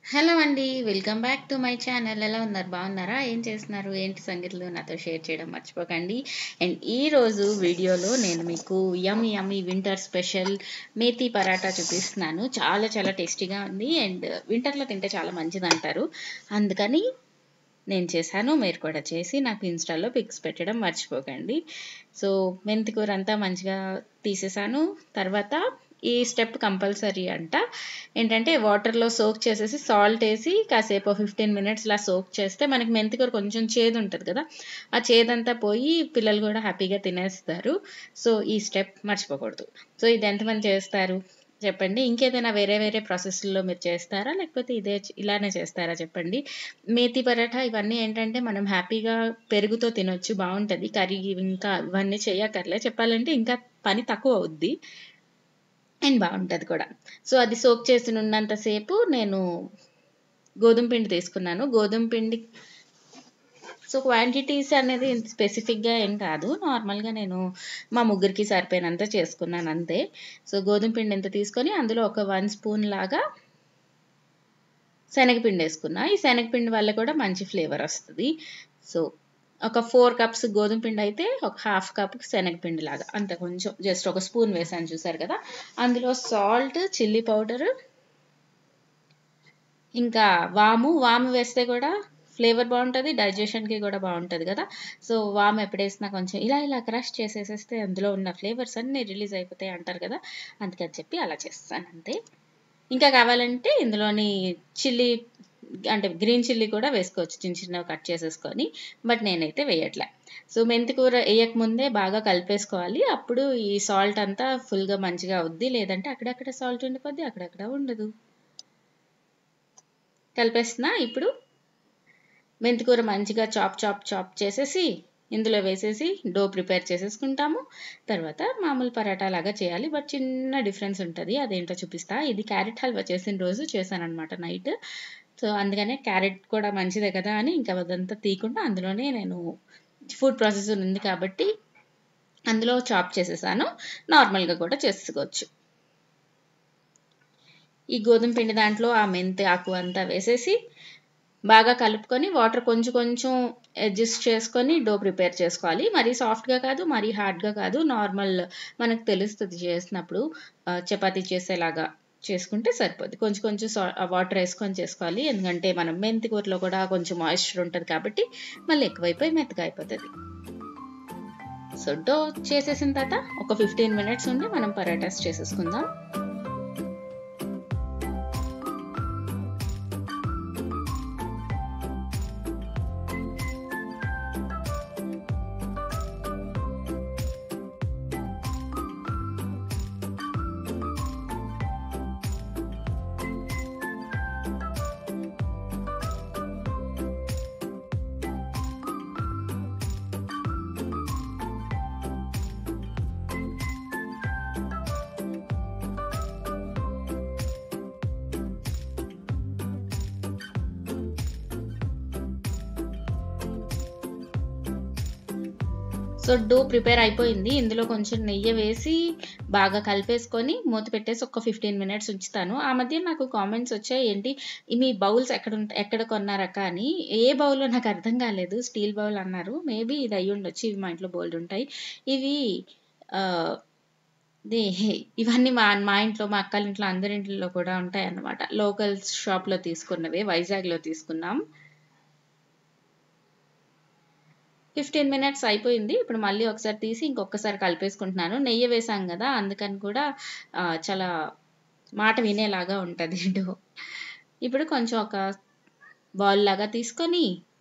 Hello అండి welcome back to my channel ఎలా ఉన్నారు బాగున్నారా ఏం చేస్తున్నారు ఏంటి సంగతులు నాతో షేర్ చేయడం మర్చిపోకండి అండ్ ఈ రోజు వీడియోలో నేను మీకు yum yummy winter special methi paratha చూపిస్తున్నాను చాలా చాలా టేస్టీగా ఉంది అండ్ వింటర్లో తింటే చాలా మంచిది అంటారు అందుకని నేను చేశాను మీరు కూడా చేసి నాకు ఇన్స్టాలో పిక్స్ పెట్టడం మర్చిపోకండి సో మెంతికూర అంతా మంచిగా తీసేసాను తర్వాత ఈ స్టెప్ కంపల్సరీ అంట ఏంటంటే వాటర్లో సోక్ చేసేసి సాల్ట్ వేసి కాసేపు ఫిఫ్టీన్ మినిట్స్ ఇలా సోక్ చేస్తే మనకి మెంతికూర కొంచెం చేదు ఉంటుంది కదా ఆ చేదంతా పోయి పిల్లలు కూడా హ్యాపీగా తినేస్తారు సో ఈ స్టెప్ మర్చిపోకూడదు సో ఇది ఎంతమంది చేస్తారు చెప్పండి ఇంకేదైనా వేరే వేరే ప్రాసెస్లో మీరు చేస్తారా లేకపోతే ఇదే ఇలానే చేస్తారా చెప్పండి మేతి పరాఠా ఇవన్నీ ఏంటంటే మనం హ్యాపీగా పెరుగుతో తినొచ్చు బాగుంటుంది కర్రీ ఇంకా ఇవన్నీ చేయక్కర్లే చెప్పాలంటే ఇంకా పని తక్కువ అవుద్ది అండ్ బాగుంటుంది కూడా సో అది సోక్ చేసి ఉన్నంతసేపు నేను గోధుమ పిండి తీసుకున్నాను గోధుమ పిండి సో క్వాంటిటీస్ అనేది స్పెసిఫిక్గా ఏం కాదు నార్మల్గా నేను మా ముగ్గురికి సరిపోయినంత చేసుకున్నాను అంతే సో గోధుమ పిండి ఎంత తీసుకొని అందులో ఒక వన్ స్పూన్ లాగా శనగపిండి వేసుకున్నా ఈ శనగపిండి వల్ల కూడా మంచి ఫ్లేవర్ వస్తుంది సో ఒక ఫోర్ కప్స్ గోధుమ పిండి అయితే ఒక హాఫ్ కప్ శనగపిండి లాగా అంత కొంచెం జస్ట్ ఒక స్పూన్ వేసాను చూసారు కదా అందులో సాల్ట్ చిల్లీ పౌడర్ ఇంకా వాము వాము వేస్తే కూడా ఫ్లేవర్ బాగుంటుంది డైజెషన్కి కూడా బాగుంటుంది కదా సో వామ్ ఎప్పుడేసినా కొంచెం ఇలా ఇలా క్రష్ చేసేసేస్తే అందులో ఉన్న ఫ్లేవర్స్ అన్నీ రిలీజ్ అయిపోతాయి అంటారు కదా అందుకని చెప్పి అలా చేస్తాను అంతే ఇంకా కావాలంటే ఇందులోని చిల్లీ అంటే గ్రీన్ చిల్లీ కూడా వేసుకోవచ్చు చిన్న చిన్నవి కట్ చేసేసుకొని బట్ నేనైతే వేయట్లే సో మెంతికూర వేయకముందే బాగా కలిపేసుకోవాలి అప్పుడు ఈ సాల్ట్ అంతా ఫుల్గా మంచిగా అవుద్ది లేదంటే అక్కడక్కడ సాల్ట్ ఉండిపోద్ది అక్కడక్కడ ఉండదు కలిపేస్తున్నా ఇప్పుడు మెంతికూర మంచిగా చాప్ చాప్ చాప్ చేసేసి ఇందులో వేసేసి డో ప్రిపేర్ చేసేసుకుంటాము తర్వాత మామూలు పరాటా లాగా చేయాలి బట్ చిన్న డిఫరెన్స్ ఉంటుంది అదేంటో చూపిస్తా ఇది క్యారెట్ హల్వా చేసిన రోజు చేశానమాట నైట్ సో అందుకనే క్యారెట్ కూడా మంచిదే కదా అని ఇంకా అదంతా తీయకుండా అందులోనే నేను ఫుడ్ ప్రాసెసర్ ఉంది కాబట్టి అందులో చాప్ చేసేసాను నార్మల్గా కూడా చేసుకోవచ్చు ఈ గోధుమ పిండి దాంట్లో ఆ మెంతి ఆకు అంతా వేసేసి బాగా కలుపుకొని వాటర్ కొంచెం కొంచెం అడ్జస్ట్ చేసుకొని డో ప్రిపేర్ చేసుకోవాలి మరీ సాఫ్ట్గా కాదు మరీ హార్డ్గా కాదు నార్మల్ మనకు తెలుస్తుంది చేసినప్పుడు చపాతీ చేసేలాగా చేసుకుంటే సరిపోద్ది కొంచెం కొంచెం వాటర్ వేసుకొని చేసుకోవాలి ఎందుకంటే మనం మెంతి కూరలో కూడా కొంచెం మాయిశ్చర్ ఉంటుంది కాబట్టి మళ్ళీ ఎక్కువైపోయి మెత్తగా అయిపోతుంది సో డో చేసేసిన తర్వాత ఒక ఫిఫ్టీన్ మినిట్స్ ఉండి మనం పరాటాస్ చేసేసుకుందాం సో డో ప్రిపేర్ అయిపోయింది ఇందులో కొంచెం నెయ్యి వేసి బాగా కలిపేసుకొని మూత పెట్టేసి ఒక ఫిఫ్టీన్ మినిట్స్ ఉంచుతాను ఆ మధ్య నాకు కామెంట్స్ వచ్చాయి ఏంటి మీ బౌల్స్ ఎక్కడ ఎక్కడ కొన్నారక్క అని ఏ బౌల్లో నాకు అర్థం కాలేదు స్టీల్ బౌల్ అన్నారు మేబీ ఇది అయ్యి ఉండొచ్చు ఇవి మా ఇంట్లో బౌల్డ్ ఉంటాయి ఇవి ఇవన్నీ మా మా ఇంట్లో మా అక్కల ఇంట్లో అందరి ఇంట్లో కూడా ఉంటాయి అన్నమాట లోకల్ షాప్లో తీసుకున్నవే వైజాగ్లో తీసుకున్నాం ఫిఫ్టీన్ మినిట్స్ అయిపోయింది ఇప్పుడు మళ్ళీ ఒకసారి తీసి ఇంకొకసారి కలిపేసుకుంటున్నాను నెయ్యి వేసాం కదా అందుకని కూడా చాలా మాట వినేలాగా ఉంటుంది డో ఇప్పుడు కొంచెం ఒక బౌల్ లాగా తీసుకొని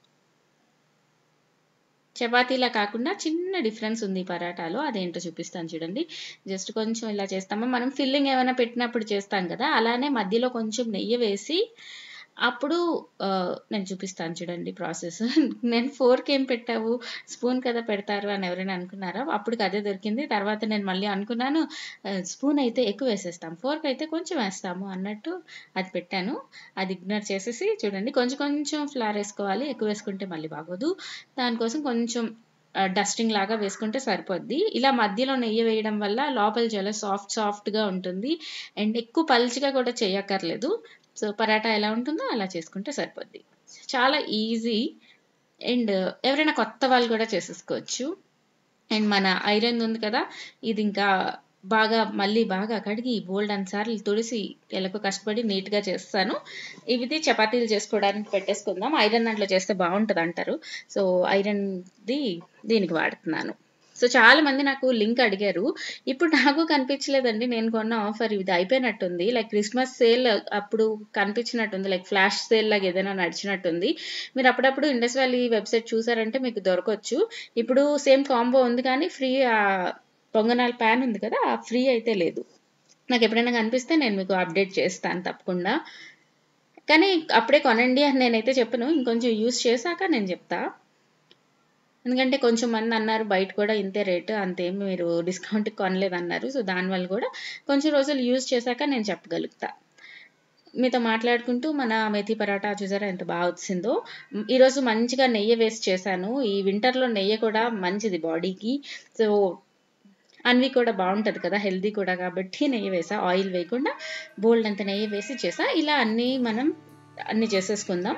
చపాతీలా కాకుండా చిన్న డిఫరెన్స్ ఉంది పరాటాలో అదేంటో చూపిస్తాను చూడండి జస్ట్ కొంచెం ఇలా చేస్తాము మనం ఫిల్లింగ్ ఏమైనా పెట్టినప్పుడు చేస్తాం కదా అలానే మధ్యలో కొంచెం నెయ్యి వేసి అప్పుడు నేను చూపిస్తాను చూడండి ప్రాసెస్ నేను ఫోర్క్ ఏం పెట్టావు స్పూన్ కదా పెడతారు అని ఎవరైనా అనుకున్నారా అప్పుడు అదే దొరికింది తర్వాత నేను మళ్ళీ అనుకున్నాను స్పూన్ అయితే ఎక్కువ వేసేస్తాం ఫోర్క్ అయితే కొంచెం వేస్తాము అన్నట్టు అది పెట్టాను అది ఇగ్నోర్ చేసేసి చూడండి కొంచెం కొంచెం ఫ్లవర్ వేసుకోవాలి ఎక్కువ వేసుకుంటే మళ్ళీ బాగోదు దానికోసం కొంచెం డస్టింగ్ లాగా వేసుకుంటే సరిపోద్ది ఇలా మధ్యలో నెయ్యి వేయడం వల్ల లోపల చాలా సాఫ్ట్ సాఫ్ట్గా ఉంటుంది అండ్ ఎక్కువ పల్చిగా కూడా చేయక్కర్లేదు సో పరాటా ఎలా ఉంటుందో అలా చేసుకుంటే సరిపోద్ది చాలా ఈజీ అండ్ ఎవరైనా కొత్త వాళ్ళు కూడా చేసేసుకోవచ్చు అండ్ మన ఐరన్ ఉంది కదా ఇది ఇంకా బాగా మళ్ళీ బాగా కడిగి బోల్డ్ అన్ని సార్లు తుడిసి ఎలాగో కష్టపడి నీట్గా చేస్తాను ఇవి చపాతీలు చేసుకోవడానికి పెట్టేసుకుందాం ఐరన్ దాంట్లో చేస్తే బాగుంటుంది అంటారు సో ఐరన్ది దీనికి వాడుతున్నాను సో చాలా మంది నాకు లింక్ అడిగారు ఇప్పుడు నాకు కనిపించలేదండి నేను కొన్న ఆఫర్ ఇది అయిపోయినట్టుంది లైక్ క్రిస్మస్ సేల్ అప్పుడు కనిపించినట్టుంది లైక్ ఫ్లాష్ సేల్ లాగా ఏదైనా నడిచినట్టుంది మీరు అప్పుడప్పుడు ఇండస్ వ్యాలీ వెబ్సైట్ చూసారంటే మీకు దొరకవచ్చు ఇప్పుడు సేమ్ కాంబో ఉంది కానీ ఫ్రీ పొంగనాల ప్యాన్ ఉంది కదా ఆ ఫ్రీ అయితే లేదు నాకు ఎప్పుడైనా కనిపిస్తే నేను మీకు అప్డేట్ చేస్తాను తప్పకుండా కానీ అప్పుడే కొనండి అని నేనైతే చెప్పను ఇంకొంచెం యూస్ చేశాక నేను చెప్తా ఎందుకంటే కొంచెం మంది అన్నారు బయట కూడా ఇంతే రేటు అంతేం మీరు డిస్కౌంట్ కొనలేదు అన్నారు సో దానివల్ల కూడా కొంచెం రోజులు యూజ్ చేశాక నేను చెప్పగలుగుతా మీతో మాట్లాడుకుంటూ మన మెథి పరాటా చూసారా ఎంత బాగా వచ్చిందో ఈరోజు మంచిగా నెయ్యి వేసి చేశాను ఈ వింటర్లో నెయ్యి కూడా మంచిది బాడీకి సో అన్వి కూడా బాగుంటుంది కదా హెల్దీ కూడా కాబట్టి నెయ్యి వేసా ఆయిల్ వేయకుండా బోల్డ్ అంత నెయ్యి వేసి చేసా ఇలా అన్నీ మనం అన్ని చేసేసుకుందాం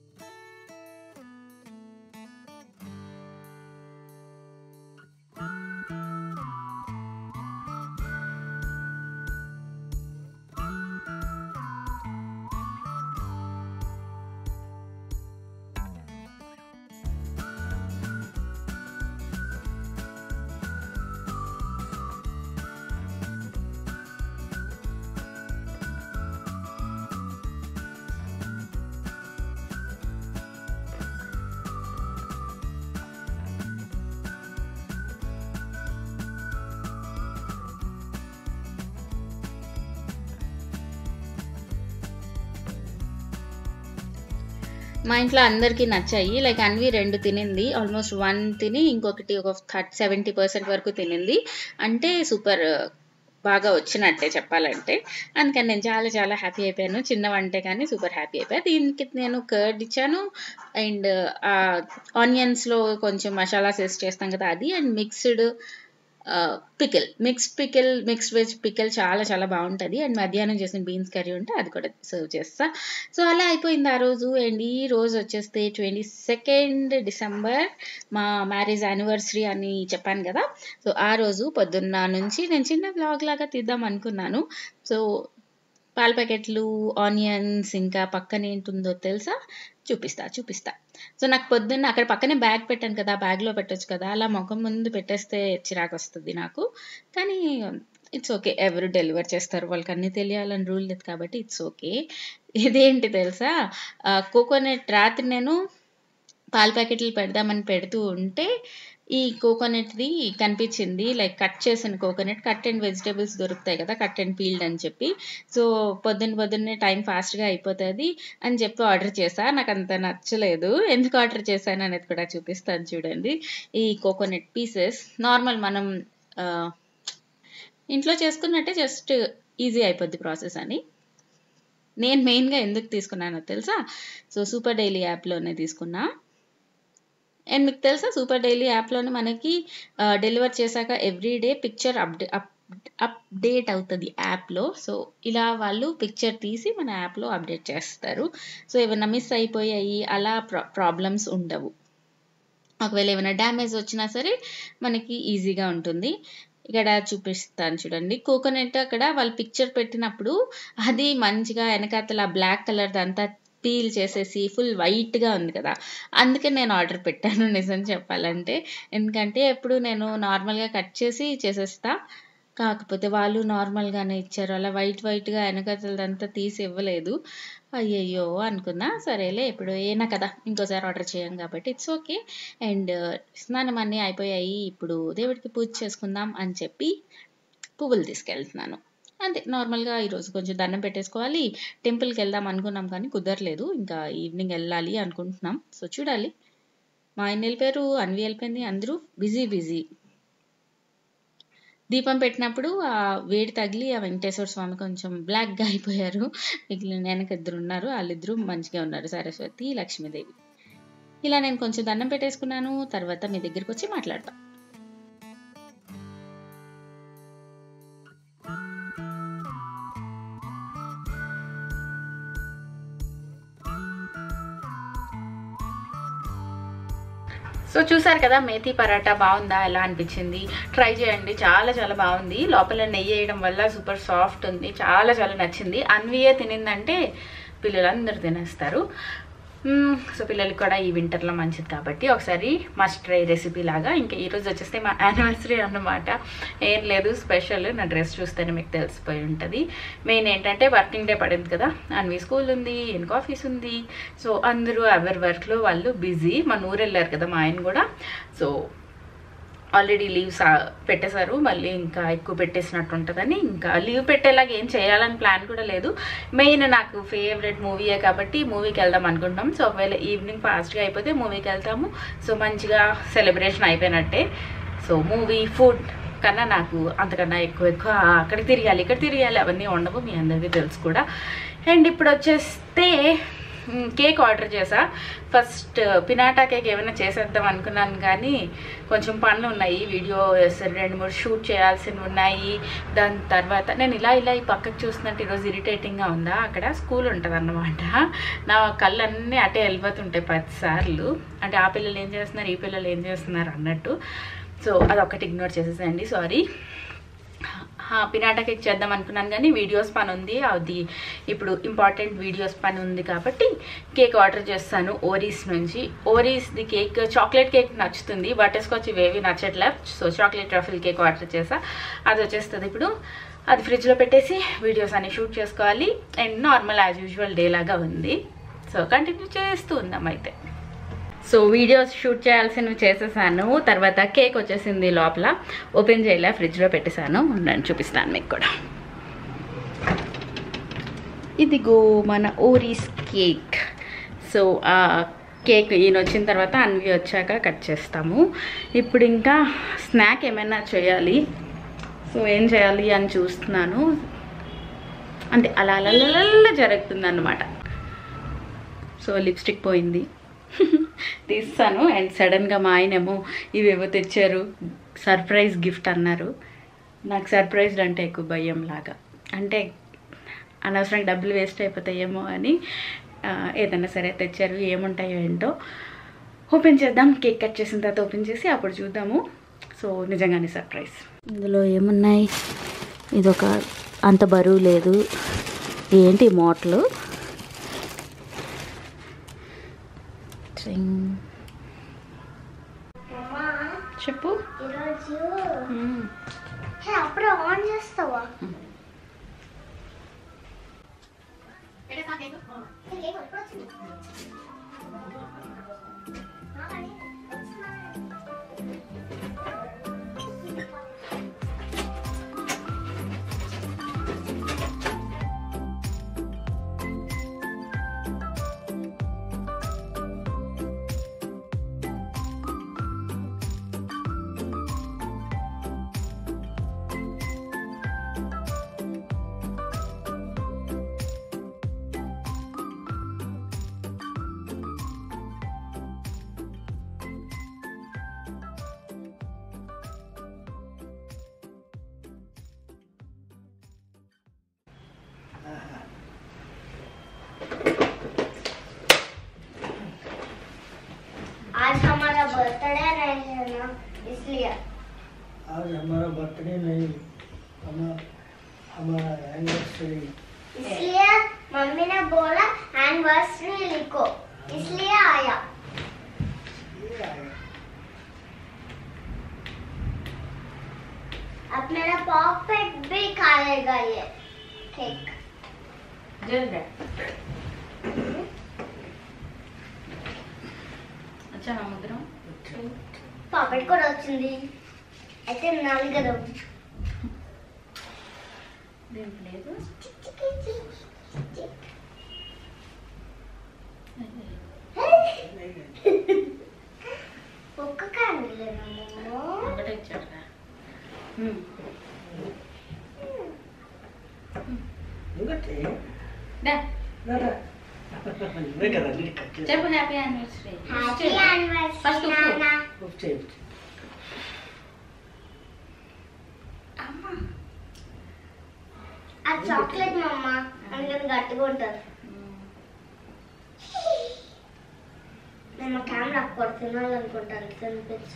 మా ఇంట్లో అందరికీ నచ్చాయి లైక్ అన్వి రెండు తినింది ఆల్మోస్ట్ వన్ తిని ఇంకొకటి ఒక థర్టీ సెవెంటీ పర్సెంట్ వరకు తినింది అంటే సూపర్ బాగా వచ్చినట్టే చెప్పాలంటే అందుకని నేను చాలా చాలా హ్యాపీ అయిపోయాను చిన్న వంటే కానీ సూపర్ హ్యాపీ అయిపోయాను దీనికి నేను కర్డ్ ఇచ్చాను అండ్ ఆనియన్స్లో కొంచెం మసాలాస్ వేసి చేస్తాం కదా అది and mixed pickle mixed pickle mixed veg pickle చాలా చాలా బాగుంటుంది అండ్ మధ్యాహ్నం చేసిన బీన్స్ కర్రీ ఉంటే అది కూడా సర్వ్ చేస్తా సో అలా అయిపోయింది ఆ రోజు అండ్ ఈ రోజు వచ్చేస్తే ట్వంటీ సెకండ్ డిసెంబర్ మా మ్యారేజ్ యానివర్సరీ అని చెప్పాను కదా సో ఆ రోజు పొద్దున్న నుంచి నేను చిన్న బ్లాగ్ లాగా తీద్దాం అనుకున్నాను సో పాల ప్యాకెట్లు ఆనియన్స్ ఇంకా పక్కన ఏంటుందో తెలుసా చూపిస్తా చూపిస్తా సో నాకు పొద్దున్న అక్కడ పక్కనే బ్యాగ్ పెట్టాను కదా బ్యాగ్లో పెట్టొచ్చు కదా అలా ముఖం ముందు పెట్టేస్తే చిరాకు వస్తుంది నాకు కానీ ఇట్స్ ఓకే ఎవరు డెలివర్ చేస్తారు వాళ్ళకి అన్నీ తెలియాలని రూల్ లేదు కాబట్టి ఇట్స్ ఓకే ఇదేంటి తెలుసా కోకోనట్ రాత్రి నేను పాల ప్యాకెట్లు పెడదామని పెడుతూ ఉంటే ఈ కోకోనట్ది కనిపించింది లైక్ కట్ చేసిన కోకోనట్ కట్ అండ్ వెజిటేబుల్స్ దొరుకుతాయి కదా కట్ అండ్ పీల్డ్ అని చెప్పి సో పొద్దున్న పొద్దున్నే టైం ఫాస్ట్గా అయిపోతుంది అని చెప్పి ఆర్డర్ చేసా నాకు అంత నచ్చలేదు ఎందుకు ఆర్డర్ చేశాను అనేది కూడా చూపిస్తాను చూడండి ఈ కోకోనట్ పీసెస్ నార్మల్ మనం ఇంట్లో చేసుకున్నట్టే జస్ట్ ఈజీ అయిపోద్ది ప్రాసెస్ అని నేను మెయిన్గా ఎందుకు తీసుకున్నానో తెలుసా సో సూపర్ డైలీ యాప్లోనే తీసుకున్నా అండ్ మీకు తెలుసా సూపర్ డైలీ యాప్లోనే మనకి డెలివర్ చేశాక ఎవ్రీ డే పిక్చర్ అప్డే అప్డేట్ అవుతుంది యాప్లో సో ఇలా వాళ్ళు పిక్చర్ తీసి మన యాప్లో అప్డేట్ చేస్తారు సో ఏమైనా మిస్ అయిపోయాయి అలా ప్రాబ్లమ్స్ ఉండవు ఒకవేళ ఏమైనా డ్యామేజ్ వచ్చినా సరే మనకి ఈజీగా ఉంటుంది ఇక్కడ చూపిస్తాను చూడండి కోకోనట్ అక్కడ వాళ్ళు పిక్చర్ పెట్టినప్పుడు అది మంచిగా వెనకాతల బ్లాక్ కలర్ అంతా పీల్ చేసేసి ఫుల్ వైట్గా ఉంది కదా అందుకే నేను ఆర్డర్ పెట్టాను నిజం చెప్పాలంటే ఎందుకంటే ఎప్పుడు నేను నార్మల్గా కట్ చేసి చేసేస్తా కాకపోతే వాళ్ళు నార్మల్గానే ఇచ్చారు అలా వైట్ వైట్గా వెనకతలదంతా తీసి ఇవ్వలేదు అయ్యయ్యో అనుకున్నా సరేలే ఇప్పుడు ఏనా కదా ఇంకోసారి ఆర్డర్ చేయం కాబట్టి ఇట్స్ ఓకే అండ్ స్నానం అన్నీ అయిపోయాయి ఇప్పుడు దేవుడికి పూజ చేసుకుందాం అని చెప్పి పువ్వులు తీసుకెళ్తున్నాను అంతే నార్మల్గా ఈరోజు కొంచెం దండం పెట్టేసుకోవాలి టెంపుల్కి వెళ్దాం అనుకున్నాం కానీ కుదరలేదు ఇంకా ఈవినింగ్ వెళ్ళాలి అనుకుంటున్నాం సో చూడాలి మా ఆయన వెళ్ళిపోయారు అన్వి వెళ్ళిపోయింది అందరూ బిజీ బిజీ దీపం పెట్టినప్పుడు ఆ వేడి తగిలి ఆ వెంకటేశ్వర స్వామి కొంచెం బ్లాక్గా అయిపోయారు మిగిలిన వెనక ఇద్దరు ఉన్నారు వాళ్ళిద్దరూ మంచిగా ఉన్నారు సరస్వతి లక్ష్మీదేవి ఇలా నేను కొంచెం దండం పెట్టేసుకున్నాను తర్వాత మీ దగ్గరికి వచ్చి మాట్లాడతాం సో చూసారు కదా మేథీ పరాటా బాగుందా ఎలా అనిపించింది ట్రై చేయండి చాలా చాలా బాగుంది లోపల నెయ్యి వేయడం వల్ల సూపర్ సాఫ్ట్ ఉంది చాలా చాలా నచ్చింది అన్వియే తినిందంటే పిల్లలందరూ తినేస్తారు మ్మ్, సో పిల్లలకి కూడా ఈ వింటర్లో మంచిది కాబట్టి ఒకసారి మస్ట్ ట్రై రెసిపీ లాగా ఇంకా ఈరోజు వచ్చేస్తే మా యానివర్సరీ అన్నమాట ఏం లేదు స్పెషల్ నా డ్రెస్ చూస్తేనే మీకు తెలిసిపోయి ఉంటుంది మెయిన్ ఏంటంటే వర్కింగ్ డే పడింది కదా అన్వి స్కూల్ ఉంది ఎన్కో ఆఫీస్ ఉంది సో అందరూ ఎవరి వర్క్లో వాళ్ళు బిజీ మన ఊరు వెళ్ళారు కదా మా ఆయన కూడా సో ఆల్రెడీ లీవ్స్ పెట్టేశారు మళ్ళీ ఇంకా ఎక్కువ పెట్టేసినట్టు ఉంటుందని ఇంకా లీవ్ పెట్టేలాగా ఏం చేయాలని ప్లాన్ కూడా లేదు మెయిన్ నాకు ఫేవరెట్ మూవీయే కాబట్టి మూవీకి వెళ్దాం అనుకుంటాం సో ఒకవేళ ఈవినింగ్ ఫాస్ట్గా అయిపోతే మూవీకి వెళ్తాము సో మంచిగా సెలబ్రేషన్ అయిపోయినట్టే సో మూవీ ఫుడ్ కన్నా నాకు అంతకన్నా ఎక్కువ ఎక్కువ అక్కడికి తిరగాలి ఇక్కడ తిరగాలి అవన్నీ ఉండవు మీ అందరికీ తెలుసు కూడా అండ్ ఇప్పుడు వచ్చేస్తే మ్, కేక్ ఆర్డర్ చేసా ఫస్ట్ పినాటా కేక్ ఏమైనా చేసేద్దాం అనుకున్నాను కానీ కొంచెం పనులు ఉన్నాయి వీడియో వేస్తారు రెండు మూడు షూట్ చేయాల్సినవి ఉన్నాయి దాని తర్వాత నేను ఇలా ఇలా ఈ పక్కకు చూస్తున్నట్టు ఈరోజు ఇరిటేటింగ్గా ఉందా అక్కడ స్కూల్ ఉంటుంది అన్నమాట నా కళ్ళన్నీ అటే వెళ్ళిపోతుంటాయి పదిసార్లు అంటే ఆ పిల్లలు ఏం చేస్తున్నారు ఈ పిల్లలు ఏం చేస్తున్నారు అన్నట్టు సో అదొకటి ఇగ్నోర్ చేసేసండి సారీ పినాటా కేక్ చేద్దాం అనుకున్నాను కానీ వీడియోస్ పని ఉంది అది ఇప్పుడు ఇంపార్టెంట్ వీడియోస్ పని ఉంది కాబట్టి కేక్ ఆర్డర్ చేస్తాను ఓరీస్ నుంచి ఓరీస్ది కేక్ చాక్లెట్ కేక్ నచ్చుతుంది బటర్ స్కాచ్ ఇవేవి నచ్చట్లే so chocolate truffle cake order చేసా అది వచ్చేస్తుంది ఇప్పుడు అది ఫ్రిడ్జ్లో పెట్టేసి వీడియోస్ అన్ని షూట్ చేసుకోవాలి and normal as usual day లాగా ఉంది సో కంటిన్యూ చేస్తూ ఉందాం అయితే సో వీడియోస్ షూట్ చేయాల్సినవి చేసేసాను తర్వాత కేక్ వచ్చేసింది లోపల ఓపెన్ చేయలే ఫ్రిడ్జ్లో పెట్టేశాను ఉండండి చూపిస్తాను మీకు కూడా ఇదిగో మన ఓరీస్ కేక్ సో ఆ కేక్ ఈయన వచ్చిన తర్వాత అన్వి వచ్చాక కట్ చేస్తాము ఇప్పుడు ఇంకా స్నాక్ ఏమైనా చేయాలి సో ఏం చేయాలి అని చూస్తున్నాను అంటే అలా అలా జరుగుతుంది అనమాట సో లిప్స్టిక్ పోయింది తీస్తాను అండ్ సడన్గా మా ఆయనేమో ఇవేవో తెచ్చారు సర్ప్రైజ్ గిఫ్ట్ అన్నారు నాకు సర్ప్రైజ్ అంటే ఎక్కువ భయం లాగా అంటే అనవసరంగా డబ్బులు వేస్ట్ అయిపోతాయేమో అని ఆ, ఏదైనా సరే తెచ్చారు ఏముంటాయో ఏంటో ఓపెన్ చేద్దాం కేక్ కట్ చేసిన తర్వాత ఓపెన్ చేసి అప్పుడు చూద్దాము సో నిజంగానే సర్ప్రైజ్ ఇందులో ఏమున్నాయి ఇదొక అంత బరువు లేదు ఏంటి మోటలు ట్రింగ్. అమ్మా చెప్పు ఈరోజు మ్మ్. హే అప్పుడే ఆన్ చేస్తావా आज हमारा बर्थडे नहीं है ना इसलिए आज हमारा बर्थडे नहीं हमारा हमारा एनिवर्सरी इसलिए मम्मी ने बोला एनिवर्सरी लिखो इसलिए आया ये आया अब मेरा पॉकेट भी खाएगा ये केक జల్దా వచ్చా ముద్రం పాపెట్ కూడా వచ్చింది అయితే నలుగురు దీనికి లేదు ఒక్క క్యాండిల్ ఒకటే ఇచ్చాడు ఎందుకంటే దా రారా. నువ్వే కదా నీకు కట్ చేసి చెప్పు happy anniversary happy First anniversary of all. నాన్న ఆఫ్ చేయి. అమ్మా ఆ చాక్లెట్ మమ్మ అందుకని గట్టిగా ఉంటుంది నేను కెమెరా కొడతా తినాలనుకుంటాను తినిపించు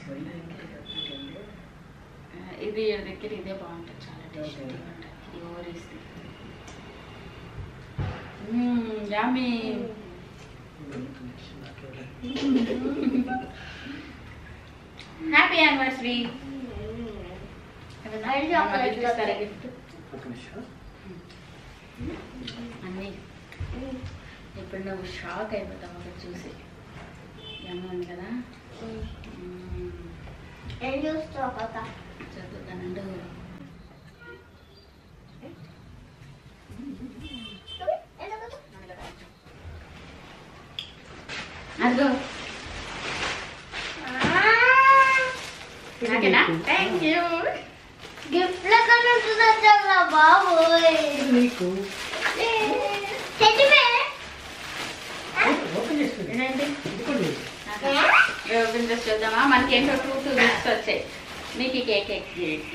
ఇది ఈడ దగ్గర ఇదే బాగుంటుంది చాలా టేస్టీగా ఉంటుంది ఈ ఓరీస్ది యామీ హ్యాపీ యానివర్సరీ అది chocolate ఇస్తారా chocolate. గిఫ్ట్ అన్నీ ఇప్పుడు నువ్వు షాక్ అయిపోతావు ఒకటి చూసి ఏమో ఉంది కదా మ్మ్. ఏం చూస్తావు కదా చదువుతానండు అదిగో నాకేనా థ్యాంక్ యూ గిఫ్ట్ లెక్క చూసా బాబోయ్ నీకు టెడ్డీ బేర్ ఓపెన్ చేస్తుంది ఏంటండి ఇదిగోండి. ఓపెన్ చేసి చూద్దామా మనకి ఏంటో టూ టూ గిఫ్ట్స్ వచ్చాయి నీకు ఈ కేక్ కేక్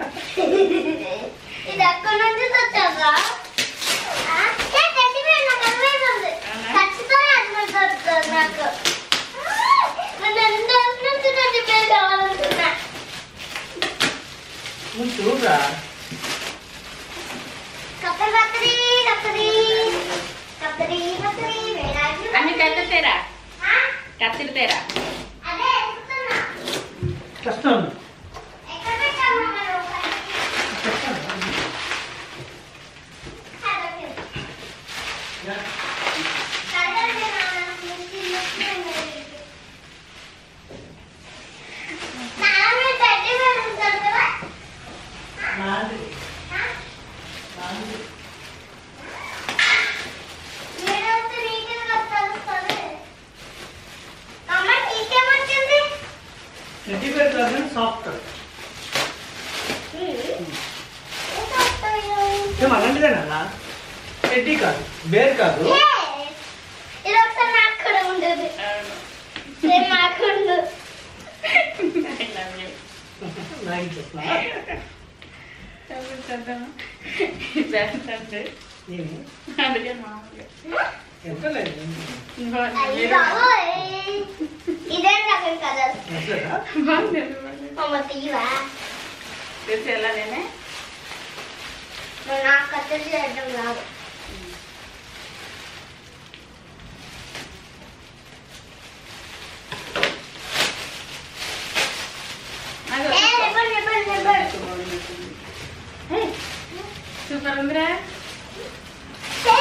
ఇది ఎక్కడి నుంచి తెచ్చారా టెడ్డీ బేర్ నాకు అర్థమైంది అవునా? ఖచ్చితంగా అర్థమవుతుంది నాకు నేను ఎంత నుంచి టెడ్డీ బేర్ కావాలనుకున్నా నువ్వు చూడరా కప్పరి కప్పరి కప్పరి కప్పరి కప్పరి వేలాగి అన్ని కత్తిరితేరా కత్తిరితేరా అదే ఎక్కుతున్నా కష్టం ఎక్కడ పెట్టాము మనం నాది నాది టెడ్డీ బేర్ కాదు సాఫ్ట్ ఏం అలాంటిదేనా టెడ్డీ కాదు బేర్ కాదు ఇది ఒకసారి నాకు కూడా ఉండదు సేమ్ నాకు ఉండదు నాకు చెప్పా ఏమి అందుకే మామూలుగా ఎంత లేదు అయ్యి బాబోయ్ ఇదే రకం కదా ఎట్లరా అమ్మ తీవా తెలిసి ఎలా నేనే మరి నాకు కత్తెరి చేయడం రాదు ఏ, నిబ్బడు, నిబ్బడు, నిబ్బడు. సూపర్ ఉందిరా ఏ.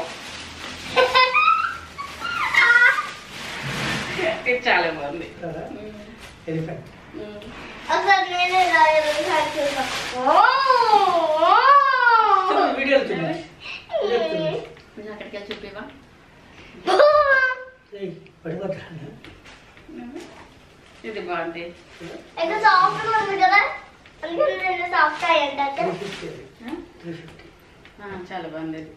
ఇది చాలా బాగుంది ఎలిఫెంట్ ఒకసారి నేనే రాయలు చూసా ఓ, ఓ. వీడియోలు చూడండి వీడియోలు చూడండి కొంచెం అక్కడికి వెళ్ళి చూపివా ఏయ్, పడిపోతాను ఇది బాగుంది ఇంకా సాఫ్ట్ ఉంది కదా అందుకని నేను సాఫ్ట్ అయ్యంట త్రీ ఫిఫ్టీ ఆ? త్రీ ఫిఫ్టీ ఆ, చాలా బాగుంది ఇది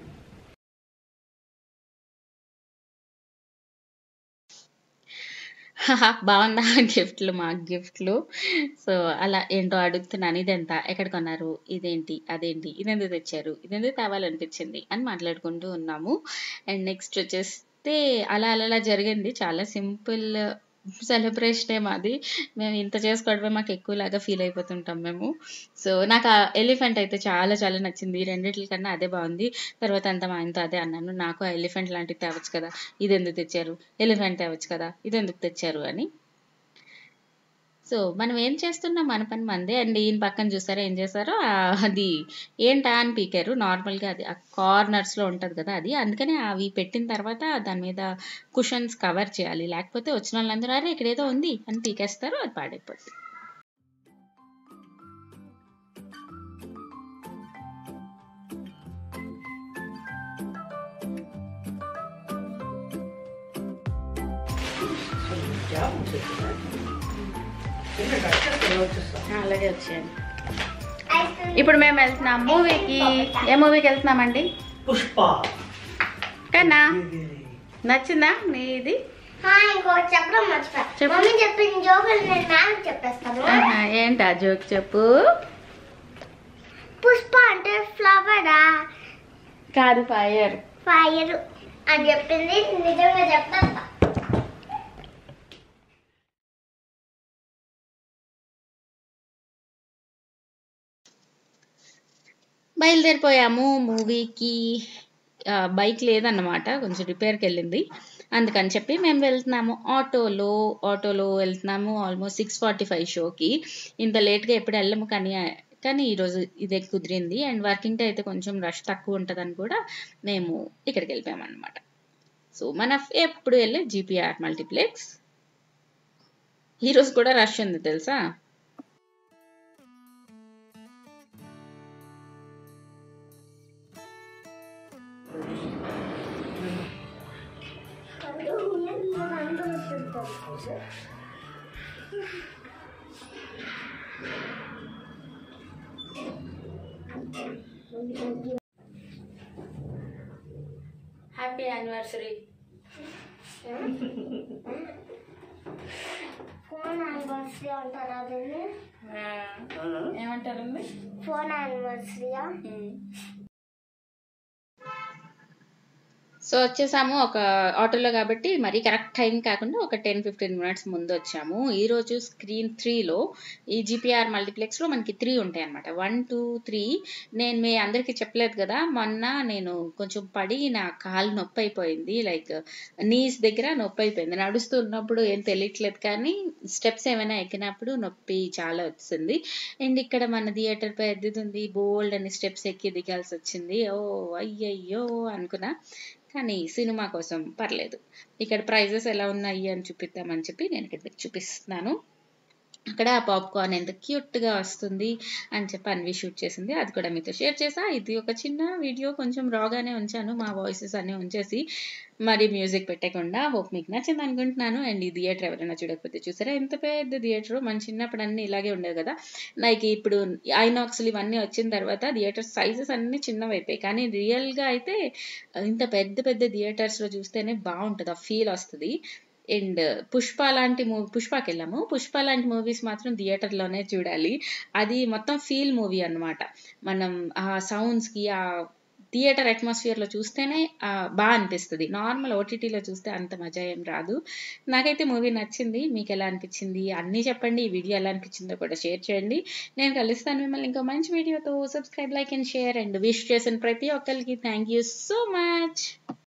బాగుందా గిఫ్ట్లు మా గిఫ్ట్లు సో అలా ఏంటో అడుగుతున్నాను ఇదెంత ఎక్కడ కొన్నారు ఇదేంటి అదేంటి ఇదెందుకు తెచ్చారు ఇదెందుకు తేవాలనిపించింది అని మాట్లాడుకుంటూ ఉన్నాము అండ్ నెక్స్ట్ వచ్చేస్తే అలా అలా అలా జరిగింది చాలా సింపుల్ సెలబ్రేషనే మాది మేము ఇంత చేసుకోవడమే మాకు ఎక్కువలాగా ఫీల్ అయిపోతుంటాం మేము సో నాకు ఆ ఎలిఫెంట్ అయితే చాలా చాలా నచ్చింది ఈ రెండిట్ల కన్నా అదే బాగుంది తర్వాత అంతా మా ఆయనతో అదే అన్నాను నాకు ఆ ఎలిఫెంట్ లాంటిది తేవచ్చు కదా ఇది ఎందుకు తెచ్చారు ఎలిఫెంట్ తేవచ్చు కదా ఇది ఎందుకు తెచ్చారు అని సో మనం ఏం చేస్తున్నాం మన పని మందే అండ్ ఈయన పక్కన చూసారా ఏం చేశారో ఆ, అది ఏంటా అని పీకారు నార్మల్గా అది ఆ కార్నర్స్లో ఉంటుంది కదా అది అందుకనే అవి పెట్టిన తర్వాత దాని మీద కుషన్స్ కవర్ చేయాలి లేకపోతే వచ్చిన వాళ్ళందరూ అరే ఇక్కడ ఏదో ఉంది అని పీకేస్తారు అది పాడైపోతుంది జాబ్ వచ్చేస్తుందా? ఇంకా కష్టం వచ్చేస్తా అలాగే వచ్చేయండి ఐస్ క్రీమ్ ఇప్పుడు మేము వెళ్తున్నాం మూవీకి ఏ మూవీకి వెళ్తున్నామండి పుష్ప కన్నా ఇది నచ్చిందా మీది హా, ఇంకోటి చెప్పడం మర్చిపోయా చెప్పు. మమ్మీ చెప్పిన జోకులు నేను మ్యామ్ చెప్పేస్తాను ఆహా, ఏంటా జోక్ చెప్పు పుష్ప అంటే ఫ్లవరా కాదు ఫైర్ ఫైర్ అని చెప్పింది నిజంగా చెప్తా బయలుదేరిపోయాము మూవీకి బైక్ లేదన్నమాట కొంచెం రిపేర్కి వెళ్ళింది అందుకని చెప్పి మేము వెళ్తున్నాము ఆటోలో ఆటోలో వెళ్తున్నాము ఆల్మోస్ట్ సిక్స్ ఫార్టీ ఫైవ్ షోకి ఇంత లేట్గా ఎప్పుడు వెళ్ళము కానీ కానీ ఈరోజు ఇదే కుదిరింది అండ్ వర్కింగ్ డే అయితే కొంచెం రష్ తక్కువ ఉంటుందని కూడా మేము ఇక్కడికి వెళ్ళిపోయామన్నమాట సో మన ఎప్పుడు వెళ్ళే జీపీఆర్ మల్టీప్లెక్స్ ఈరోజు కూడా రష్ ఉంది తెలుసా హ్యాపీ యానివర్సరీ ఫోన్ యానివర్సరీ అంటారా దీన్ని ఏమంటారండి ఫోన్ యానివర్సరీయా సో వచ్చేసాము ఒక ఆటోలో కాబట్టి మరి కరెక్ట్ టైం కాకుండా ఒక టెన్ ఫిఫ్టీన్ మినిట్స్ ముందు వచ్చాము ఈ రోజు స్క్రీన్ త్రీలో ఈ జీపీఆర్ మల్టీప్లెక్స్లో మనకి త్రీ ఉంటాయి అనమాట వన్ టూ త్రీ నేను మీ అందరికీ చెప్పలేదు కదా మొన్న నేను కొంచెం పడి నా కాలు నొప్పి అయిపోయింది లైక్ నీస్ దగ్గర నొప్పి అయిపోయింది నడుస్తున్నప్పుడు ఏం తెలియట్లేదు కానీ స్టెప్స్ ఏమైనా ఎక్కినప్పుడు నొప్పి చాలా వచ్చింది అండ్ ఇక్కడ మన థియేటర్ పెద్దది ఉంది బోల్డ్ అని స్టెప్స్ ఎక్కి దిగాల్సి వచ్చింది ఓ అయ్యయ్యో అనుకున్నా కానీ సినిమా కోసం పర్లేదు ఇక్కడ ప్రైజెస్ ఎలా ఉన్నాయి అని చూపిద్దామని చెప్పి నేను ఇక్కడ మీకు చూపిస్తున్నాను అక్కడ పాప్కార్న్ ఎంత క్యూట్గా వస్తుంది అని చెప్పి అన్వి షూట్ చేసింది అది కూడా మీతో షేర్ చేసా ఇది ఒక చిన్న వీడియో కొంచెం రాగానే ఉంచాను మా వాయిసెస్ అన్నీ ఉంచేసి మరి మ్యూజిక్ పెట్టకుండా హోప్ మీకు నచ్చింది అనుకుంటున్నాను అండ్ ఈ థియేటర్ ఎవరైనా చూడకపోతే చూసారా ఎంత పెద్ద థియేటర్ మన చిన్నప్పుడు అన్నీ ఇలాగే ఉండేది కదా లైక్ ఇప్పుడు ఐనాక్స్లు ఇవన్నీ వచ్చిన తర్వాత థియేటర్ సైజెస్ అన్నీ చిన్నవి అయిపోయాయి కానీ రియల్గా అయితే ఇంత పెద్ద పెద్ద థియేటర్స్లో చూస్తేనే బాగుంటుంది ఆ ఫీల్ వస్తుంది అండ్ పుష్ప లాంటి మూవీ పుష్పకి వెళ్ళాము పుష్ప లాంటి మూవీస్ మాత్రం థియేటర్లోనే చూడాలి అది మొత్తం ఫీల్ మూవీ అన్నమాట మనం ఆ సౌండ్స్కి ఆ థియేటర్ అట్మాస్ఫియర్లో చూస్తేనే ఆ, బాగా అనిపిస్తుంది నార్మల్ ఓటీటీలో చూస్తే అంత మజా ఏం రాదు నాకైతే మూవీ నచ్చింది మీకు ఎలా అనిపించింది అన్నీ చెప్పండి ఈ వీడియో ఎలా అనిపించిందో కూడా షేర్ చేయండి నేను కలుస్తాను మిమ్మల్ని ఇంకో మంచి వీడియోతో subscribe like and share and wish చేసిన ప్రతి ఒక్కరికి థ్యాంక్ యూ సో మచ్